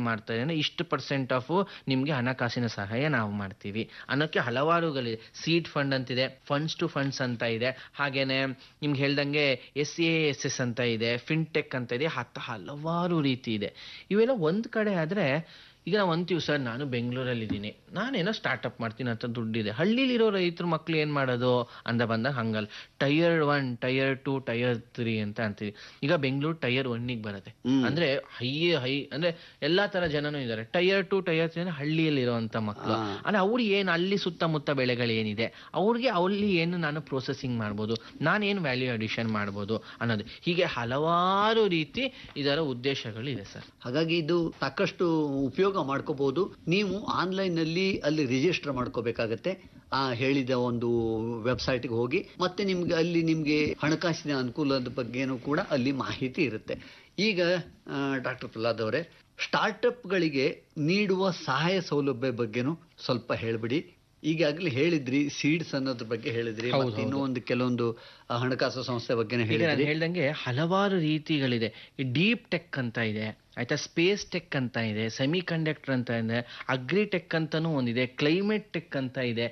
ಮಾಡ್ತಾ ಇದ್ದಾರೆ ಇಷ್ಟು ಪರ್ಸೆಂಟ್ ಆಫ್ ನಿಮ್ಗೆ ಹಣಕಾಸಿನ ಸಹಾಯ ನಾವು ಮಾಡ್ತೀವಿ ಅನ್ನೋಕ್ಕೆ ಹಲವಾರುಗಳಿದೆ ಸೀಡ್ ಫಂಡ್ ಅಂತಿದೆ ಫಂಡ್ಸ್ ಟು ಫಂಡ್ಸ್ ಅಂತ ಇದೆ ಹಾಗೇನೆ ನಿಮ್ಗೆ ಹೇಳ್ದಂಗೆ ಎಸ್ ಎ ಎಸ್ ಎಸ್ ಅಂತ ಇದೆ ಫಿನ್ಟೆಕ್ ಅಂತ ಇದೆ ಹತ್ತ ಹಲವಾರು ರೀತಿ ಇದೆ ಇವೆಲ್ಲ ಒಂದ್ ಕಡೆ ಆದ್ರೆ ಈಗ ನಾವು ಅಂತೀವಿ ಸರ್ ನಾನು ಬೆಂಗಳೂರಲ್ಲಿ ನಾನೇನೋ ಸ್ಟಾರ್ಟ್ಅಪ್ ಮಾಡ್ತೀನಿ ಅಂತ ದುಡ್ಡಿದೆ ಹಳ್ಳಿಲಿರೋ ರೈತರ ಮಕ್ಳು ಏನ್ ಮಾಡೋದು ಅಂದ ಬಂದಾಗ ಹಂಗಲ್ಲ tier one tier two tier three ಅಂತ ಅಂತೀವಿ ಈಗ ಬೆಂಗಳೂರು ಟೈರ್ ಒನ್ನಿಗೆ ಬರುತ್ತೆ ಹ್ಮ್. ಅಂದ್ರೆ ಹೈ ಹೈ ಅಂದ್ರೆ ಎಲ್ಲಾ ತರ ಜನನೂ ಇದ್ದಾರೆ ಟೈರ್ ಟು ಟೈರ್ ತ್ರೀ ಅಂದ್ರೆ ಹಳ್ಳಿಯಲ್ಲಿ ಇರುವಂತ ಮಕ್ಕಳು ಹಾ. ಅಂದ್ರೆ ಅವ್ರು ಏನು ಅಲ್ಲಿ ಸುತ್ತಮುತ್ತ ಬೆಳೆಗಳು ಏನಿದೆ ಅವ್ರಿಗೆ ಅಲ್ಲಿ ಏನು ನಾನು ಪ್ರೊಸೆಸಿಂಗ್ ಮಾಡ್ಬೋದು ನಾನು ಏನು ವ್ಯಾಲ್ಯೂ ಅಡಿಷನ್ ಮಾಡ್ಬೋದು ಅನ್ನೋದು ಹೀಗೆ ಹಲವಾರು ರೀತಿ ಇದರ ಉದ್ದೇಶಗಳಿದೆ ಸರ್ ಹಾಗಾಗಿ ಇದು ಸಾಕಷ್ಟು ಉಪಯೋಗ ಮಾಡ್ಕೋಬಹುದು ನೀವು ಆನ್ಲೈನ್ ನಲ್ಲಿ ಅಲ್ಲಿ ರಿಜಿಸ್ಟರ್ ಮಾಡ್ಕೋಬೇಕಾಗತ್ತೆ ಆ ಹೇಳಿದ ಒಂದು ವೆಬ್ಸೈಟ್ಗೆ ಹೋಗಿ ಮತ್ತೆ ನಿಮ್ಗೆ ಅಲ್ಲಿ ನಿಮ್ಗೆ ಹಣಕಾಸಿನ ಅನುಕೂಲದ ಬಗ್ಗೆನೂ ಕೂಡ ಅಲ್ಲಿ ಮಾಹಿತಿ ಇರುತ್ತೆ ಈಗ ಡಾಕ್ಟರ್ ಪ್ರಹ್ಲಾದ್ ಅವರೇ ಸ್ಟಾರ್ಟಪ್ಗಳಿಗೆ ನೀಡುವ ಸಹಾಯ ಸೌಲಭ್ಯ ಬಗ್ಗೆನೂ ಸ್ವಲ್ಪ ಹೇಳ್ಬಿಡಿ ಈಗಾಗಲೇ ಹೇಳಿದ್ರಿ ಸೀಡ್ಸ್ ಅನ್ನೋದ್ರ ಬಗ್ಗೆ ಹೇಳಿದ್ರಿ ಹೌದು, ಮತ್ತೆ ಇನ್ನೂ ಹೌದು. ಒಂದು ಕೆಲವೊಂದು ಆ, ಹಣಕಾಸು ಸಂಸ್ಥೆ ಬಗ್ಗೆನೇ ಈಗ ನಾನು ಹೇಳಿದ್ರಿ ಹೇಳ್ದಂಗೆ ಹಲವಾರು ರೀತಿಗಳಿದೆ ಈ ಡೀಪ್ ಟೆಕ್ ಅಂತ ಇದೆ ಆಯ್ತಾ ಸ್ಪೇಸ್ ಟೆಕ್ ಅಂತ ಇದೆ ಸೆಮಿ ಕಂಡಕ್ಟರ್ ಅಂತ ಇದೆ ಅಗ್ರಿ ಟೆಕ್ ಅಂತಾನೂ ಒಂದಿದೆ ಕ್ಲೈಮೇಟ್ ಟೆಕ್ ಅಂತ ಇದೆ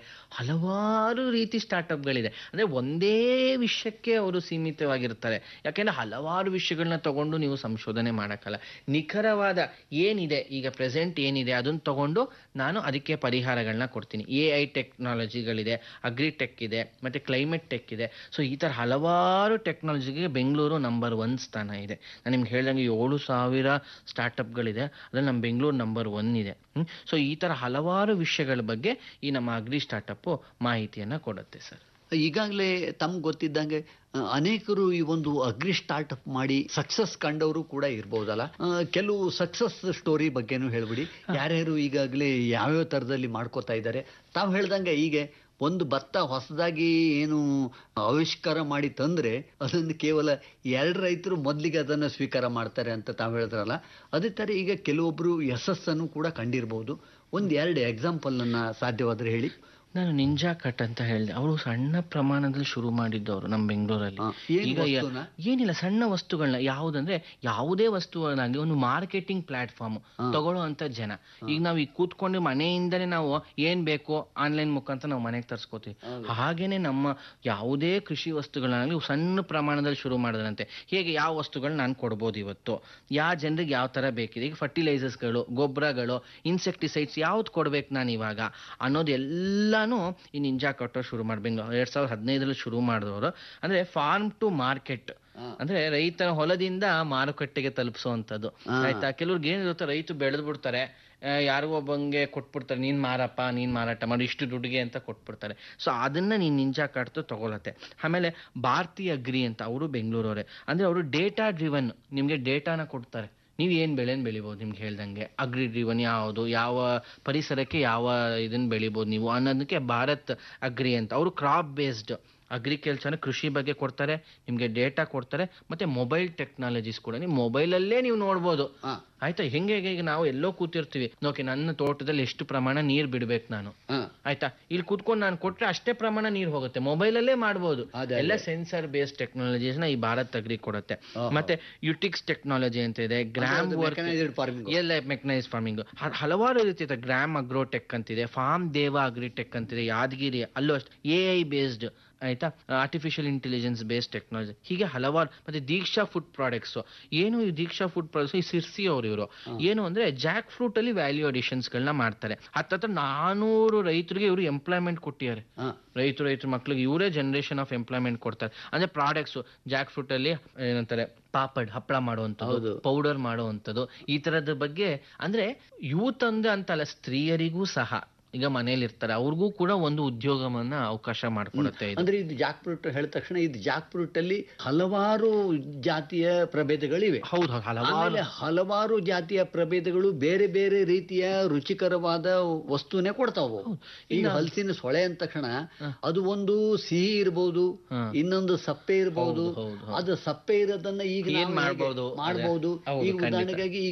ಹಲವಾರು ರೀತಿ ಸ್ಟಾರ್ಟಪ್ಗಳಿದೆ ಅಂದ್ರೆ ಒಂದೇ ವಿಷಯಕ್ಕೆ ಅವರು ಸೀಮಿತವಾಗಿರ್ತಾರೆ ಯಾಕೆಂದ್ರೆ ಹಲವಾರು ವಿಷಯಗಳನ್ನ ತಗೊಂಡು ನೀವು ಸಂಶೋಧನೆ ಮಾಡಕ್ಕಲ್ಲ ನಿಖರವಾದ ಏನಿದೆ ಈಗ ಪ್ರೆಸೆಂಟ್ ಏನಿದೆ ಅದನ್ನ ತಗೊಂಡು ನಾನು ಅದಕ್ಕೆ ಪರಿಹಾರಗಳನ್ನ ಕೊಡ್ತೀನಿ ಎ ಐ ಟೆಕ್ನಾಲಜಿಗಳಿದೆ ಅಗ್ರಿ ಟೆಕ್ ಇದೆ ಮತ್ತೆ ಕ್ಲೈಮೇಟ್ ಟೆಕ್ ಇದೆ ಸೊ ಈ ಥರ ಹಲವಾರು ಟೆಕ್ನಾಲಜಿಗೆ ಬೆಂಗಳೂರು ನಂಬರ್ ಒನ್ ಸ್ಥಾನ ಇದೆ ನಾನು ನಿಮ್ಗೆ ಹೇಳ್ದಂಗೆ ಏಳು ಸಾವಿರ ಸ್ಟಾರ್ಟಪ್ಗಳಿದೆ ಅದ್ರಲ್ಲಿ ನಮ್ಮ ಬೆಂಗಳೂರು ನಂಬರ್ ಒನ್ ಇದೆ ಸೊ ಈ ಥರ ಹಲವಾರು ವಿಷಯಗಳ ಬಗ್ಗೆ ಈ ನಮ್ಮ ಅಗ್ರಿ ಸ್ಟಾರ್ಟಪ್ಪು ಮಾಹಿತಿಯನ್ನು ಕೊಡುತ್ತೆ ಸರ್ ಈಗಾಗಲೇ ತಮ್ಗೆ ಗೊತ್ತಿದ್ದಂಗೆ ಆ, ಅನೇಕರು ಈ ಒಂದು ಅಗ್ರಿ ಸ್ಟಾರ್ಟ್ಅಪ್ ಮಾಡಿ ಸಕ್ಸಸ್ ಕಂಡವರು ಕೂಡ ಇರ್ಬೋದಲ್ಲ ಆ, ಕೆಲವು ಸಕ್ಸಸ್ ಸ್ಟೋರಿ ಬಗ್ಗೆನೂ ಹೇಳ್ಬಿಡಿ ಯಾರ್ಯಾರು ಈಗಾಗಲೇ ಯಾವ್ಯಾವ ಥರದಲ್ಲಿ ಮಾಡ್ಕೋತಾ ಇದ್ದಾರೆ ತಾವು ಹೇಳ್ದಂಗೆ ಹೀಗೆ ಒಂದು ಭತ್ತ ಹೊಸದಾಗಿ ಏನು ಆವಿಷ್ಕಾರ ಮಾಡಿ ತಂದ್ರೆ ಅದನ್ನು ಕೇವಲ ಎರಡು ರೈತರು ಮೊದಲಿಗೆ ಅದನ್ನು ಸ್ವೀಕಾರ ಮಾಡ್ತಾರೆ ಅಂತ ತಾವು ಹೇಳಿದ್ರಲ್ಲ ಅದೇ ಥರ ಈಗ ಕೆಲವೊಬ್ರು ಯಶಸ್ಸನ್ನು ಕೂಡ ಕಂಡಿರ್ಬೋದು ಒಂದು ಎರಡು ಎಕ್ಸಾಂಪಲ್ ಅನ್ನ ಸಾಧ್ಯವಾದ್ರೆ ಹೇಳಿ ನಾನು ನಿಂಜಾ ಕಟ್ ಅಂತ ಹೇಳಿದೆ ಅವರು ಸಣ್ಣ ಪ್ರಮಾಣದಲ್ಲಿ ಶುರು ಮಾಡಿದ್ದವರು ನಮ್ಮ ಬೆಂಗಳೂರಲ್ಲಿ ಹಾ, ಏನ್ ಈಗ ಯ- ವಸ್ತುನ? ಏನಿಲ್ಲ ಸಣ್ಣ ವಸ್ತುಗಳನ್ನ ಯಾವುದಂದ್ರೆ ಯಾವುದೇ ವಸ್ತುಗಳನ್ನಾಗಿ ಒಂದು ಮಾರ್ಕೆಟಿಂಗ್ ಪ್ಲಾಟ್ಫಾರ್ಮ್ ಹಾ. ತಗೊಳ್ಳೋ ಅಂತ ಜನ ಈಗ ನಾವು ಈಗ ಕೂತ್ಕೊಂಡು ಮನೆಯಿಂದನೇ ನಾವು ಏನ್ ಬೇಕೋ ಆನ್ಲೈನ್ ಮುಖಾಂತರ ನಾವು ಮನೆಗೆ ತರಿಸ್ಕೋತೀವಿ ಹೌದು. ಹಾಗೇನೆ ನಮ್ಮ ಯಾವುದೇ ಕೃಷಿ ವಸ್ತುಗಳನ್ನಾಗಲಿ ಸಣ್ಣ ಪ್ರಮಾಣದಲ್ಲಿ ಶುರು ಮಾಡಿದ್ರಂತೆ ಹೇಗೆ ಯಾವ ವಸ್ತುಗಳನ್ನ ನಾನು ಕೊಡ್ಬೋದು ಇವತ್ತು ಯಾವ ಜನರಿಗೆ ಯಾವ ತರ ಬೇಕಿದೆ ಈಗ ಫರ್ಟಿಲೈಸರ್ಸ್ಗಳು ಗೊಬ್ಬರಗಳು ಇನ್ಸೆಕ್ಟಿಸೈಡ್ಸ್ ಯಾವ್ದು ಕೊಡ್ಬೇಕು ನಾನು ಇವಾಗ ಅನ್ನೋದು ಎಲ್ಲಾನು ಈ ನಿಂಜಾ ಕಟ್ಟೋ ಶುರು ಮಾಡಿ ಬೆಂಗಳೂರು ಎರಡ್ ಸಾವಿರದ ಹದಿನೈದರಲ್ಲಿ ಶುರು ಮಾಡಿದವರು ಅಂದ್ರೆ ಫಾರ್ಮ್ ಟು ಮಾರ್ಕೆಟ್ ಹಾ. ಅಂದ್ರೆ ರೈತನ ಹೊಲದಿಂದ ಮಾರುಕಟ್ಟೆಗೆ ತಲುಪಿಸುವಂತದ್ದು ಹಾ. ಆಯ್ತಾ ಕೆಲವ್ರಿಗೆ ಏನಿರುತ್ತೆ ರೈತ ಬೆಳೆದು ಬಿಡ್ತಾರೆ ಆ, ಯಾರಿಗೋ ಒಬ್ಬಂಗೆ ಕೊಟ್ಬಿಡ್ತಾರೆ ನೀನ್ ಮಾರಪ್ಪ ನೀನ್ ಮಾರಾಟ ಮಾಡಿ ಇಷ್ಟು ದುಡ್ಡಿಗೆ ಅಂತ ಕೊಟ್ಬಿಡ್ತಾರೆ ಸೊ ಅದನ್ನ ನೀನ್ ನಿಂಜಾ ಕಾಡ್ತು ತಗೊಳತ್ತೆ ಆಮೇಲೆ ಭಾರತೀಯ ಅಗ್ರಿ ಅಂತ ಅವರು ಬೆಂಗಳೂರವರೇ ಅಂದ್ರೆ ಅವರು ಡೇಟಾ ಡ್ರಿವನ್ ನಿಮ್ಗೆ ಡೇಟಾನ ಕೊಡ್ತಾರೆ ನೀವು ಏನ್ ಬೆಳೆನ್ ಬೆಳಿಬೋದು ನಿಮ್ಗೆ ಹೇಳ್ದಂಗೆ ಅಗ್ರಿ ಡ್ರಿವನ್ ಯಾವುದು ಯಾವ ಪರಿಸರಕ್ಕೆ ಯಾವ ಇದನ್ನ ಬೆಳಿಬೋದು ನೀವು ಅನ್ನೋದಕ್ಕೆ ಭಾರತ್ ಅಗ್ರಿ ಅಂತ ಅವರು ಕ್ರಾಪ್ ಬೇಸ್ಡ್ ಅಗ್ರಿಕಲ್ಚರ್ ಕೃಷಿ ಬಗ್ಗೆ ಕೊಡ್ತಾರೆ ನಿಮ್ಗೆ ಡೇಟಾ ಕೊಡ್ತಾರೆ ಮತ್ತೆ ಮೊಬೈಲ್ ಟೆಕ್ನಾಲಜೀಸ್ ಕೂಡ ನೀವು ಮೊಬೈಲಲ್ಲೇ ನೀವು ನೋಡ್ಬೋದು ಹಾ ಆಯ್ತಾ ಹೆಂಗೆ ಈಗ ನಾವು ಎಲ್ಲೋ ಕೂತಿರ್ತೀವಿ ಓಕೆ ನನ್ನ ತೋಟದಲ್ಲಿ ಎಷ್ಟು ಪ್ರಮಾಣ ನೀರ್ ಬಿಡ್ಬೇಕು ನಾನು ಹಾ ಆಯ್ತಾ ಇಲ್ಲಿ ಕೂತ್ಕೊಂಡು ನಾನು ಕೊಟ್ರೆ ಅಷ್ಟೇ ಪ್ರಮಾಣ ನೀರ್ ಹೋಗುತ್ತೆ ಮೊಬೈಲಲ್ಲೇ ಮಾಡ್ಬೋದು ಅದೇ, ಎಲ್ಲ ಅದೇ. ಸೆನ್ಸರ್ ಬೇಸ್ಡ್ ಟೆಕ್ನಾಲಜೀಸ್ ನ ಈ ಭಾರತ್ ಅಗ್ರಿ ಕೊಡುತ್ತೆ ಆಹಾ. ಮತ್ತೆ ಯುಟಿಕ್ಸ್ ಟೆಕ್ನಾಲಜಿ ಅಂತ ಇದೆ ಗ್ರಾಮ್ ಅದು ವರ್ಕ್ mechanized farming. ಎಲ್ಲ ಮೆಕನೈಸ್ ಫಾರ್ಮಿಂಗ್ ಹಲವಾರು ರೀತಿ ಇದೆ ಗ್ರಾಮ್ ಅಗ್ರೋಟೆಕ್ ಅಂತಿದೆ ಫಾರ್ಮ್ ದೇವ ಅಗ್ರಿಟೆಕ್ ಅಂತಿದೆ ಯಾದಗಿರಿ ಅಲ್ಲೂ ಅಷ್ಟೇ ಎ ಐ ಬೇಸ್ಡ್ ಆಯ್ತಾ ಆರ್ಟಿಫಿಷಿಯಲ್ ಇಂಟೆಲಿಜೆನ್ಸ್ ಬೇಸ್ಡ್ ಟೆಕ್ನಾಲಜಿ ಹೀಗೆ ಹಲವಾರು ಮತ್ತೆ ದೀಕ್ಷಾ ಫುಡ್ ಪ್ರಾಡಕ್ಟ್ಸ್ ಏನು ಈ ದೀಕ್ಷಾ ಫುಡ್ ಪ್ರಾಡಕ್ಟ್ಸ್ ಈ ಸಿರ್ಸಿ ಅವರು ಇವರು ಏನು ಅಂದ್ರೆ ಜಾಕ್ ಫ್ರೂಟ್ ಅಲ್ಲಿ ವ್ಯಾಲ್ಯೂ ಅಡಿಷನ್ಸ್ ಗಳನ್ನ ಮಾಡ್ತಾರೆ ಹತ್ತತ್ರ ನಾನೂರು ರೈತರಿಗೆ ಇವರು ಎಂಪ್ಲಾಯ್ಮೆಂಟ್ ಕೊಟ್ಟಿದ್ದಾರೆ ಹಾ ರೈತರು ರೈತರ ಮಕ್ಳಿಗೆ ಇವರೇ ಜನರೇಷನ್ ಆಫ್ ಎಂಪ್ಲಾಯ್ಮೆಂಟ್ ಕೊಡ್ತಾರೆ ಅಂದ್ರೆ ಪ್ರಾಡಕ್ಟ್ಸ್ ಜಾಕ್ ಫ್ರೂಟ್ ಅಲ್ಲಿ ಏನಂತಾರೆ ಪಾಪಡ್ ಹಪ್ಪಳ ಮಾಡುವಂಥದ್ದು ಹೌದು. ಪೌಡರ್ ಮಾಡುವಂಥದ್ದು ಈ ತರದ ಬಗ್ಗೆ ಅಂದ್ರೆ ಯೂತ್ ಅಂದ್ರೆ ಅಂತಲ್ಲ ಸ್ತ್ರೀಯರಿಗೂ ಸಹ ಈಗ ಮನೇಲಿ ಇರ್ತಾರೆ ಅವ್ರಿಗೂ ಕೂಡ ಒಂದು ಉದ್ಯೋಗವನ್ನ ಅವಕಾಶ ಮಾಡಿಕೊಡುತ್ತೆ ಇದು ಅಂದ್ರೆ ಇದು ಜಾಕ್ ಫ್ರೂಟ್ ಹೇಳಿದ ತಕ್ಷಣ ಇದು ಜಾಕ್ ಫ್ರೂಟ್ ಅಲ್ಲಿ ಹಲವಾರು ಜಾತಿಯ ಪ್ರಭೇದಗಳಿವೆ ಹೌದು ಹೌದು, ಹಲವಾರು ಆಮೇಲೆ ಹಲವಾರು ಜಾತಿಯ ಪ್ರಭೇದಗಳು ಬೇರೆ ಬೇರೆ ರೀತಿಯ ರುಚಿಕರವಾದ ವಸ್ತುನೇ ಕೊಡ್ತಾವು ಈಗ ಹಲಸಿನ ಸೊಳೆ ಅಂದ ತಕ್ಷಣ ಅದು ಒಂದು ಸಿಹಿ ಇರಬಹುದು ಹಾ. ಇನ್ನೊಂದು ಸಪ್ಪೆ ಇರಬಹುದು ಹೌದು, ಹೌದು, ಹೌದು. ಅದು ಸಪ್ಪೆ ಇರೋದನ್ನ ಈಗ ಏನ್ ನಾವು ಹೇಗೆ ಮಾಡ್ಬೋದು? ಮಾಡ್ಬೋದು ಹೌದು, ಈಗ ಖಂಡಿತ. ಉದಾಹರಣೆಗಾಗಿ ಈಗ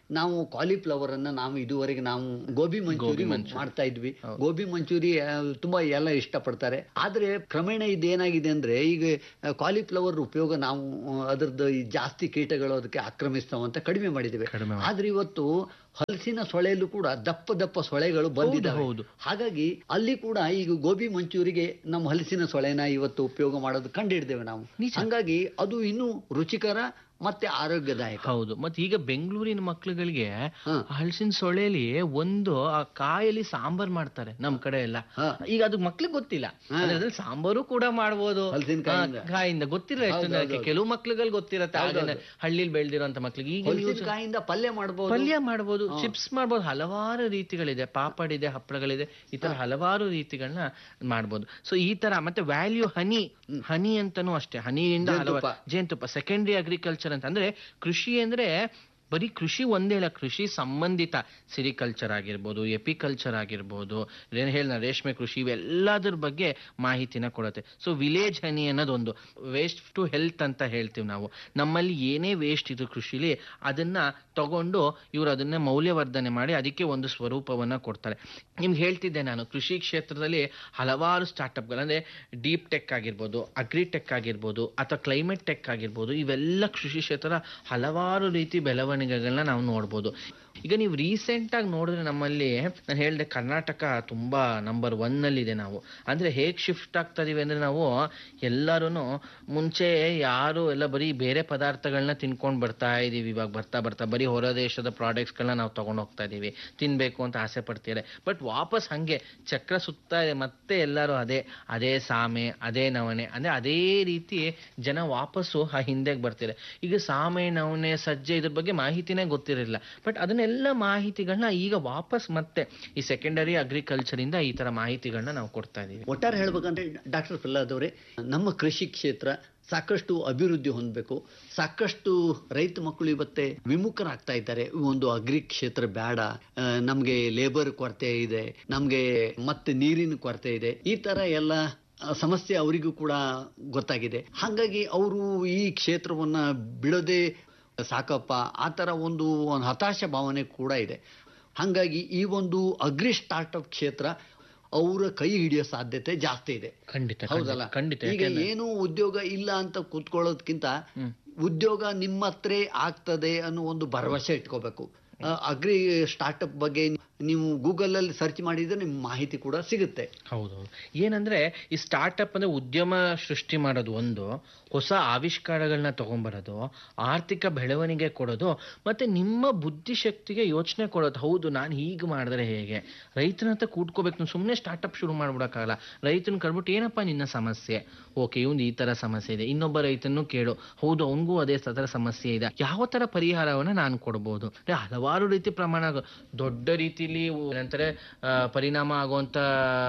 ನಾವು ಕಾಲಿಫ್ಲವರ್ ಅನ್ನ ನಾವು ಇದುವರೆಗೆ ನಾವು ಗೋಬಿ ಮಂಚೂರಿ ಮಾಡ್ತಾ ಇದ್ವಿ ಗೋಬಿ ಮಂಚೂರಿ ಆ, ತುಂಬಾ ಎಲ್ಲ ಇಷ್ಟಪಡ್ತಾರೆ ಆದ್ರೆ ಕ್ರಮೇಣ ಇದೇನಾಗಿದೆ ಅಂದ್ರೆ ಈಗ ಕಾಲಿಫ್ಲವರ್ ಉಪಯೋಗ ನಾವು ಅದರದ್ದು ಈ ಜಾಸ್ತಿ ಕೀಟಗಳು ಅದಕ್ಕೆ ಆಕ್ರಮಿಸ್ತಾವಂತ ಕಡಿಮೆ ಮಾಡಿದ್ದೇವೆ ಕಡಿಮೆ ಆದ್ರೆ ಇವತ್ತು ಹಲಸಿನ ಸೊಳೆಯಲ್ಲೂ ಕೂಡ ದಪ್ಪ ದಪ್ಪ ಸೊಳೆಗಳು ಬಂದಿದ್ದಾವೆ ಹೌದು. ಹಾಗಾಗಿ ಅಲ್ಲಿ ಕೂಡ ಈಗ ಗೋಬಿ ಮಂಚೂರಿಗೆ ನಮ್ಮ ಹಲಸಿನ ಸೊಳೆನ ಇವತ್ತು ಉಪಯೋಗ ಮಾಡೋದು ಕಂಡಿಡ್ದೇವೆ ನಾವು ಹಂಗಾಗಿ ಅದು ಇನ್ನೂ ರುಚಿಕರ ಮತ್ತೆ ಆರೋಗ್ಯದಾಯಕ ಹೌದು ಮತ್ತೆ ಈಗ ಬೆಂಗಳೂರಿನ ಮಕ್ಳುಗಳಿಗೆ ಹಾ. ಹಲಸಿನ ಸೊಳೆಲಿ ಒಂದು ಆ ಕಾಯಲ್ಲಿ ಸಾಂಬಾರ್ ಮಾಡ್ತಾರೆ ನಮ್ ಕಡೆ ಎಲ್ಲ ಹಾ. ಈಗ ಅದು ಮಕ್ಳಿಗೆ ಗೊತ್ತಿಲ್ಲ ಅಂದ್ರೆ ಅದ್ರಲ್ಲಿ ಸಾಂಬಾರು ಕೂಡ ಮಾಡ್ಬೋದು ಹಲಸಿನಕಾಯಿಂದ. ಹಾ, ಕಾಯಿಂದ ಗೊತ್ತಿಲ್ಲ ಎಷ್ಟು ಜನಕ್ಕೆ ಕೆಲವು ಮಕ್ಳುಗಳು ಗೊತ್ತಿರತ್ತೆ ಆಗಿನ ಹಳ್ಳಿಲಿ ಬೆಳ್ದಿರೋಂತ ಮಕ್ಳಿಗೆ ಈಗ ನೀವು ಹಲಸಿನಕಾಯಿಂದ ಪಲ್ಯ ಮಾಡಬಹುದು ಪಲ್ಯ ಮಾಡ್ಬೋದು ಚಿಪ್ಸ್ ಮಾಡ್ಬೋದು ಹಲವಾರು ರೀತಿಗಳಿದೆ ಪಾಪಡ್ ಇದೆ ಹಪ್ಪಳಗಳಿದೆ ಈ ತರ ಹಲವಾರು ರೀತಿಗಳನ್ನ ಮಾಡ್ಬೋದು ಸೊ ಈ ತರ ಮತ್ತೆ ವ್ಯಾಲ್ಯೂ ಹನಿ ಹನಿ ಅಂತಾನೂ ಅಷ್ಟೇ ಹನಿಯಿಂದ ಹಲವಾರು ಜೇನುತುಪ್ಪ ಸೆಕೆಂಡರಿ ಅಗ್ರಿಕಲ್ಚರ್ ಅಂತ ಅಂದ್ರೆ ಕೃಷಿ ಅಂದ್ರೆ ಬರೀ ಕೃಷಿ ಒಂದೇ ಇಲ್ಲ ಕೃಷಿ ಸಂಬಂಧಿತ ಸಿರಿಕಲ್ಚರ್ ಆಗಿರ್ಬೋದು ಎಪಿಕಲ್ಚರ್ ಆಗಿರ್ಬೋದು ಏನ್ ಹೇಳ ರೇಷ್ಮೆ ಕೃಷಿ ಇವೆಲ್ಲದ್ರ ಬಗ್ಗೆ ಮಾಹಿತಿನ ಕೊಡುತ್ತೆ ಸೊ ವಿಲೇಜ್ ಹನಿ ಅನ್ನೋದೊಂದು ವೇಸ್ಟ್ ಟು ಹೆಲ್ತ್ ಅಂತ ಹೇಳ್ತೀವಿ ನಾವು ನಮ್ಮಲ್ಲಿ ಏನೇ ವೇಸ್ಟ್ ಇದು ಕೃಷಿಲಿ ಅದನ್ನ ತಗೊಂಡು ಇವರು ಅದನ್ನ ಮೌಲ್ಯವರ್ಧನೆ ಮಾಡಿ ಅದಕ್ಕೆ ಒಂದು ಸ್ವರೂಪವನ್ನ ಕೊಡ್ತಾರೆ ನಿಮ್ಗೆ ಹೇಳ್ತಿದ್ದೆ ನಾನು ಕೃಷಿ ಕ್ಷೇತ್ರದಲ್ಲಿ ಹಲವಾರು ಸ್ಟಾರ್ಟಪ್ಗಳು ಅಂದ್ರೆ ಡೀಪ್ ಟೆಕ್ ಆಗಿರ್ಬೋದು ಅಗ್ರಿಟೆಕ್ ಆಗಿರ್ಬೋದು ಅಥವಾ ಕ್ಲೈಮೇಟ್ ಟೆಕ್ ಆಗಿರ್ಬೋದು ಇವೆಲ್ಲ ಕೃಷಿ ಕ್ಷೇತ್ರ ಹಲವಾರು ರೀತಿ ಬೆಳವಣಿಗೆಗಳನ್ನ ನಾವು ನೋಡ್ಬೋದು ಈಗ ನೀವು ರೀಸೆಂಟ್ ಆಗಿ ನೋಡಿದ್ರೆ ನಮ್ಮಲ್ಲಿ ನಾನು ಹೇಳಿದೆ ಕರ್ನಾಟಕ ತುಂಬಾ ನಂಬರ್ ಒನ್ ಅಲ್ಲಿ ಇದೆ ನಾವು ಅಂದ್ರೆ ಹೇಗ್ ಶಿಫ್ಟ್ ಆಗ್ತಾ ಇದೀವಿ ಅಂದ್ರೆ ನಾವು ಎಲ್ಲರೂ ಮುಂಚೆ ಯಾರು ಎಲ್ಲ ಬರೀ ಬೇರೆ ಪದಾರ್ಥಗಳನ್ನ ತಿನ್ಕೊಂಡು ಬರ್ತಾ ಇದೀವಿ ಇವಾಗ ಬರ್ತಾ ಬರ್ತಾ ಬರೀ ಹೊರ ದೇಶದ ಪ್ರಾಡಕ್ಟ್ಸ್ಗಳನ್ನ ನಾವು ತಗೊಂಡು ಹೋಗ್ತಾ ಇದೀವಿ ತಿನ್ಬೇಕು ಅಂತ ಆಸೆ ಪಡ್ತಿದ್ದಾರೆ ಬಟ್ ವಾಪಸ್ ಹಂಗೆ ಚಕ್ರ ಸುತ್ತಾ ಇದೆ ಮತ್ತೆ ಎಲ್ಲರೂ ಅದೇ ಅದೇ ಸಾಮೆ ಅದೇ ನವಣೆ ಅಂದ್ರೆ ಅದೇ ರೀತಿ ಜನ ವಾಪಸ್ಸು ಆ ಹಿಂದೆಗೆ ಬರ್ತಿದ್ದಾರೆ ಈಗ ಸಾಮೆ ನವಣೆ ಸಜ್ಜೆ ಇದ್ರ ಬಗ್ಗೆ ಮಾಹಿತಿನೇ ಗೊತ್ತಿರಲಿಲ್ಲ ಬಟ್ ಅದನ್ನೆಲ್ಲ ಮಾಹಿತಿಗಳನ್ನ ಈಗ ವಾಪಸ್ ಮತ್ತೆ ಈ ಸೆಕೆಂಡರಿ ಅಗ್ರಿಕಲ್ಚರ್ ಇಂದ ಈ ತರ ಮಾಹಿತಿಗಳನ್ನ ನಾವು ಕೊಡ್ತಾ ಇದೀವಿ ಒಟ್ಟಾರೆ ಹೇಳ್ಬೇಕಂದ್ರೆ ಡಾಕ್ಟರ್ ಪ್ರಹ್ಲಾದ್ ಅವರೇ ನಮ್ಮ ಕೃಷಿ ಕ್ಷೇತ್ರ ಸಾಕಷ್ಟು ಅಭಿವೃದ್ಧಿ ಹೊಂದಬೇಕು ಸಾಕಷ್ಟು ರೈತ ಮಕ್ಕಳು ಇವತ್ತೆ ವಿಮುಖರಾಗ್ತಾ ಇದ್ದಾರೆ ಈ ಒಂದು ಅಗ್ರಿ ಕ್ಷೇತ್ರ ಬೇಡ ಆ, ನಮ್ಗೆ ಲೇಬರ್ ಕೊರತೆ ಇದೆ ನಮ್ಗೆ ಮತ್ತೆ ನೀರಿನ ಕೊರತೆ ಇದೆ ಈ ತರ ಎಲ್ಲ ಆ, ಸಮಸ್ಯೆ ಅವರಿಗೂ ಕೂಡ ಗೊತ್ತಾಗಿದೆ ಹಾಗಾಗಿ ಅವರು ಈ ಕ್ಷೇತ್ರವನ್ನ ಬಿಡದೆ ಸಾಕಪ್ಪ ಆ ಥರ ಒಂದು ಒಂದು ಹತಾಶ ಭಾವನೆ ಕೂಡ ಇದೆ ಹಾಗಾಗಿ ಈ ಒಂದು ಅಗ್ರಿ ಸ್ಟಾರ್ಟ್ಅಪ್ ಕ್ಷೇತ್ರ ಅವರ ಕೈ ಹಿಡಿಯೋ ಸಾಧ್ಯತೆ ಜಾಸ್ತಿ ಇದೆ ಖಂಡಿತ ಹೌದಲ್ಲ ಖಂಡಿತ ಈಗ ಏನು ಉದ್ಯೋಗ ಇಲ್ಲ ಅಂತ ಕೂತ್ಕೊಳ್ಳೋದಕ್ಕಿಂತ ಉದ್ಯೋಗ ನಿಮ್ಮ ಹತ್ರ ಆಗ್ತದೆ ಅನ್ನೋ ಒಂದು ಭರವಸೆ ಇಟ್ಕೋಬೇಕು ಆ, ಅಗ್ರಿ ಸ್ಟಾರ್ಟ್ಅಪ್ ಬಗ್ಗೆ ನೀವು ಗೂಗಲ್ ಅಲ್ಲಿ ಸರ್ಚ್ ಮಾಡಿದ್ರೆ ನಿಮ್ಗೆ ಮಾಹಿತಿ ಕೂಡ ಸಿಗುತ್ತೆ ಹೌದು ಏನಂದ್ರೆ ಈ ಸ್ಟಾರ್ಟ್ಅಪ್ ಅಂದ್ರೆ ಉದ್ಯಮ ಸೃಷ್ಟಿ ಮಾಡೋದು ಒಂದು ಹೊಸ ಆವಿಷ್ಕಾರಗಳನ್ನ ತಗೊಂಬರೋದು ಆರ್ಥಿಕ ಬೆಳವಣಿಗೆ ಕೊಡೋದು ಮತ್ತೆ ನಿಮ್ಮ ಬುದ್ಧಿಶಕ್ತಿಗೆ ಯೋಚನೆ ಕೊಡೋದು ಹೌದು ನಾನು ಹೀಗೆ ಮಾಡಿದ್ರೆ ಹೇಗೆ ರೈತನ ಹತ್ರ ಕೂಡ್ಕೋಬೇಕು ನೀವು ಸುಮ್ಮನೆ ಸ್ಟಾರ್ಟ್ಅಪ್ ಶುರು ಮಾಡ್ಬಿಡಕ್ಕಾಗಲ್ಲ ರೈತನ ಕರ್ಬಿಟ್ಟು ಏನಪ್ಪ ನಿನ್ನ ಸಮಸ್ಯೆ ಓಕೆ ಇವ್ನು ಈ ತರ ಸಮಸ್ಯೆ ಇದೆ ಇನ್ನೊಬ್ಬ ರೈತನ್ನು ಕೇಳು ಹೌದು ಅವನಿಗೂ ಅದೇ ತರ ಸಮಸ್ಯೆ ಇದೆ ಯಾವ ತರ ಪರಿಹಾರವನ್ನ ನಾನು ಕೊಡ್ಬೋದು ಅಂದ್ರೆ ಹಲವಾರು ರೀತಿ ಪ್ರಮಾಣ ದೊಡ್ಡ ರೀತಿಲಿ ಏನಂತಾರೆ ಆ, ಪರಿಣಾಮ ಆಗುವಂತ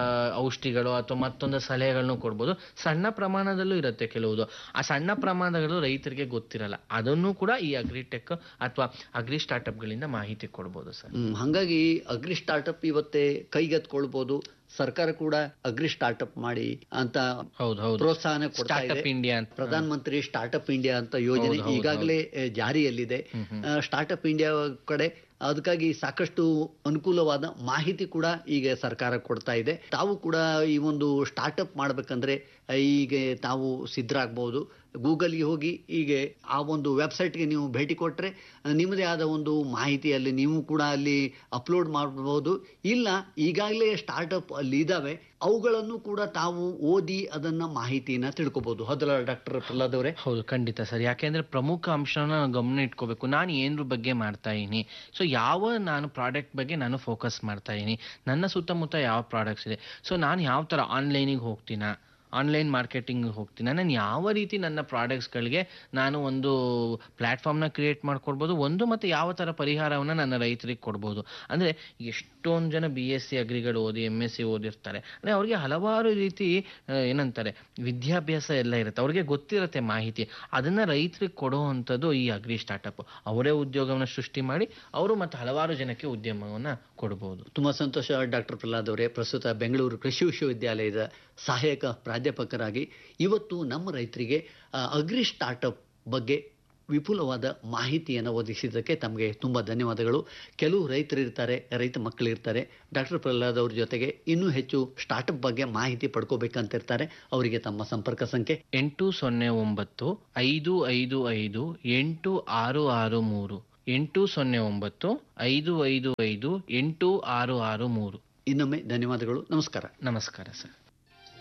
ಔಷಧಿಗಳು ಅಥವಾ ಮತ್ತೊಂದು ಸಲಹೆಗಳನ್ನು ಕೊಡ್ಬೋದು ಸಣ್ಣ ಪ್ರಮಾಣದಲ್ಲೂ ಇರುತ್ತೆ ಕೆಲವುದು ಆ ಸಣ್ಣ ಪ್ರಮಾಣಗಳು ರೈತರಿಗೆ ಗೊತ್ತಿರಲ್ಲ ಅದನ್ನು ಕೂಡ ಈ ಅಗ್ರಿಟೆಕ್ ಅಥವಾ ಅಗ್ರಿ ಸ್ಟಾರ್ಟ್ಅಪ್ಗಳಿಂದ ಮಾಹಿತಿ ಕೊಡ್ಬೋದು ಸರ್ ಹ್ಮ್, ಹಾಗಾಗಿ ಅಗ್ರಿ ಸ್ಟಾರ್ಟ್ಅಪ್ ಇವತ್ತೇ ಕೈಗೆತ್ಕೊಳ್ಬಹುದು ಸರ್ಕಾರ ಕೂಡ ಅಗ್ರಿ ಸ್ಟಾರ್ಟ್ಅಪ್ ಮಾಡಿ ಅಂತ ಹೌದು ಹೌದು ಪ್ರೋತ್ಸಾಹನ ಕೊಡ್ತಾ ಇದೆ ಸ್ಟಾರ್ಟ್ಅಪ್ ಇಂಡಿಯಾ ಅಂತ ಪ್ರಧಾನ ಮಂತ್ರಿ ಸ್ಟಾರ್ಟ್ಅಪ್ ಇಂಡಿಯಾ ಅಂತ ಯೋಜನೆ ಈಗಾಗಲೇ ಆ, ಜಾರಿಯಲ್ಲಿದೆ ಸ್ಟಾರ್ಟ್ಅಪ್ ಇಂಡಿಯಾ ಕಡೆ ಅದಕ್ಕಾಗಿ ಸಾಕಷ್ಟು ಅನುಕೂಲವಾದ ಮಾಹಿತಿ ಕೂಡ ಈಗ ಸರ್ಕಾರ ಕೊಡ್ತಾ ಇದೆ ತಾವು ಕೂಡ ಈ ಒಂದು ಸ್ಟಾರ್ಟ್ಅಪ್ ಮಾಡ್ಬೇಕಂದ್ರೆ ಆ, ಈಗ ತಾವು ಸಿದ್ಧರಾಗಬಹುದು ಗೂಗಲ್ಗೆ ಹೋಗಿ ಹೀಗೆ ಆ ಒಂದು ವೆಬ್ಸೈಟ್ಗೆ ನೀವು ಭೇಟಿ ಕೊಟ್ಟರೆ ನಿಮ್ಮದೇ ಆದ ಒಂದು ಮಾಹಿತಿಯಲ್ಲಿ ನೀವು ಕೂಡ ಅಲ್ಲಿ ಅಪ್ಲೋಡ್ ಮಾಡಬಹುದು ಇಲ್ಲ ಈಗಾಗಲೇ ಸ್ಟಾರ್ಟ್ಅಪ್ ಅಲ್ಲಿ ಇದಾವೆ ಅವುಗಳನ್ನು ಕೂಡ ತಾವು ಓದಿ ಅದನ್ನ ಮಾಹಿತಿನ ತಿಳ್ಕೊಬಹುದು ಹೌದಲ್ಲ ಡಾಕ್ಟರ್ ಪ್ರಹ್ಲಾದ್ ಅವರೇ ಹೌದು ಖಂಡಿತ ಸರ್ ಯಾಕೆಂದ್ರೆ ಪ್ರಮುಖ ಅಂಶನ ನಾವು ಗಮನ ಇಟ್ಕೋಬೇಕು ನಾನು ಏನ್ರ ಬಗ್ಗೆ ಮಾಡ್ತಾ ಇದೀನಿ ಸೊ ಯಾವ ನಾನು ಪ್ರಾಡಕ್ಟ್ ಬಗ್ಗೆ ನಾನು ಫೋಕಸ್ ಮಾಡ್ತಾ ಇದೀನಿ ನನ್ನ ಸುತ್ತಮುತ್ತ ಯಾವ ಪ್ರಾಡಕ್ಟ್ಸ್ ಇದೆ ಸೊ ನಾನು ಯಾವ ಥರ ಆನ್ಲೈನಿಗೆ ಹೋಗ್ತೀನಾ ಆನ್ಲೈನ್ ಮಾರ್ಕೆಟಿಂಗ್ ಹೋಗ್ತೀನಿ ನಾನು ಯಾವ ರೀತಿ ನನ್ನ ಪ್ರಾಡಕ್ಟ್ಸ್ಗಳಿಗೆ ನಾನು ಒಂದು ಪ್ಲ್ಯಾಟ್ಫಾರ್ಮ್ನ ಕ್ರಿಯೇಟ್ ಮಾಡ್ಕೊಡ್ಬೋದು ಒಂದು ಮತ್ತು ಯಾವ ಥರ ಪರಿಹಾರವನ್ನು ನನ್ನ ರೈತರಿಗೆ ಕೊಡ್ಬೋದು ಅಂದರೆ ಎಷ್ಟೊಂದು ಜನ ಬಿ ಎಸ್ ಸಿ ಅಗ್ರಿಗಳು ಓದಿ ಎಮ್ ಎಸ್ ಸಿ ಓದಿರ್ತಾರೆ ಅಂದರೆ ಅವ್ರಿಗೆ ಹಲವಾರು ರೀತಿ ಆ, ಏನಂತಾರೆ ವಿದ್ಯಾಭ್ಯಾಸ ಎಲ್ಲ ಇರುತ್ತೆ ಅವ್ರಿಗೆ ಗೊತ್ತಿರುತ್ತೆ ಮಾಹಿತಿ ಅದನ್ನು ರೈತರಿಗೆ ಕೊಡುವಂಥದ್ದು ಈ ಅಗ್ರಿ ಸ್ಟಾರ್ಟಪ್ ಅವರೇ ಉದ್ಯೋಗವನ್ನು ಸೃಷ್ಟಿ ಮಾಡಿ ಅವರು ಮತ್ತು ಹಲವಾರು ಜನಕ್ಕೆ ಉದ್ಯಮವನ್ನು ಕೊಡ್ಬೋದು ತುಂಬಾ ಸಂತೋಷ ಡಾಕ್ಟರ್ ಪ್ರಹ್ಲಾದ್ ಅವರೇ ಪ್ರಸ್ತುತ ಬೆಂಗಳೂರು ಕೃಷಿ ವಿಶ್ವವಿದ್ಯಾಲಯದ ಸಹಾಯಕ ಪ್ರಾಧ್ಯಾಪಕರಾಗಿ ಇವತ್ತು ನಮ್ಮ ರೈತರಿಗೆ ಆ, ಅಗ್ರಿ ಸ್ಟಾರ್ಟ್ಅಪ್ ಬಗ್ಗೆ ವಿಪುಲವಾದ ಮಾಹಿತಿಯನ್ನು ಒದಗಿಸಿದ್ದಕ್ಕೆ ತಮಗೆ ತುಂಬ ಧನ್ಯವಾದಗಳು ಕೆಲವು ರೈತರು ಇರ್ತಾರೆ ರೈತ ಮಕ್ಕಳು ಇರ್ತಾರೆ ಡಾಕ್ಟರ್ ಪ್ರಹ್ಲಾದ್ ಅವ್ರ ಜೊತೆಗೆ ಇನ್ನೂ ಹೆಚ್ಚು ಸ್ಟಾರ್ಟಪ್ ಬಗ್ಗೆ ಮಾಹಿತಿ ಪಡ್ಕೋಬೇಕಂತ ಇರ್ತಾರೆ ಅವರಿಗೆ ತಮ್ಮ ಸಂಪರ್ಕ ಸಂಖ್ಯೆ ಎಂಟು ಸೊನ್ನೆ ಒಂಬತ್ತು ಐದು ಐದು ಐದು ಎಂಟು ಆರು ಆರು ಮೂರು ಎಂಟು ಸೊನ್ನೆ ಒಂಬತ್ತು ಐದು ಐದು ಐದು ಎಂಟು ಆರು ಆರು ಮೂರು ಇನ್ನೊಮ್ಮೆ ಧನ್ಯವಾದಗಳು ನಮಸ್ಕಾರ ನಮಸ್ಕಾರ ಸರ್